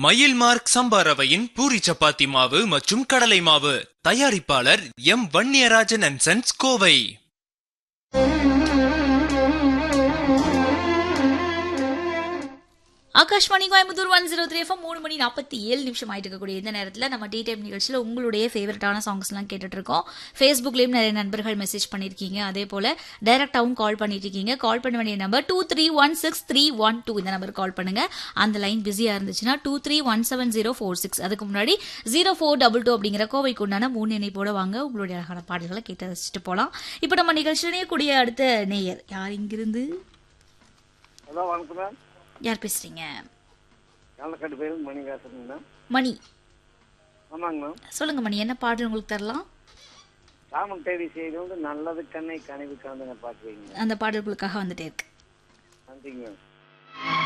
மயில் மார்க் சம்பா ரவையின் பூரி சப்பாத்தி மாவு மற்றும் கடலை மாவு தயாரிப்பாளர் M Vanniyarajan and sons Kovai Akashvani Coimbatore one zero three FM மூணு மணி நாற்பத்தி ஏழு நிமிஷம் ஆயிட்டு இருக்கக்கூடிய இந்த நேரத்தில் நம்ம டீ டைம் நிகழ்ச்சியில் உங்களுடைய ஃபேவரட்டான சாங்ஸ்லாம் கேட்டுட்டு இருக்கோம் ஃபேஸ்புக்லேயும் நிறைய நண்பர்கள் மெசேஜ் பண்ணியிருக்கீங்க அதே போல் டைரக்டாகவும் கால் பண்ணிட்டு இருக்கீங்க கால் பண்ண வேண்டிய number two three one six three one two இந்த நம்பர் கால் பண்ணுங்க அந்த லைன் பிஸியாக இருந்துச்சுன்னா two three one seven zero four six அதுக்கு முன்னாடி ஜீரோ ஃபோர் டபுள் டூ அப்படிங்கிற கோவைக்கு உண்டான மூணு இணைப்போட வாங்க உங்களுடைய அழகான பாடல்களை கேட்டு ரசிச்சுட்டு போகலாம் இப்போ நம்ம நிகழ்ச்சியிலேயே கூடிய அடுத்த நேயர் யார் இங்கிருந்து ஹலோ வணக்கம் மேம் யார் பேசுறீங்க கள்ளக்கட்டு பேர் மணி பேசுறேங்க மேம் மணி ஆமாங்க மேம் சொல்லுங்க மணி என்ன பாடல் உங்களுக்கு தரலாம் ராமன் தேடி செய்து வந்து நல்லது கண்ணை கனிவு கலந்துங்க பார்க்குறீங்க அந்த பாடல்களுக்காக வந்துட்டே இருக்கு நன்றிங்க மேம்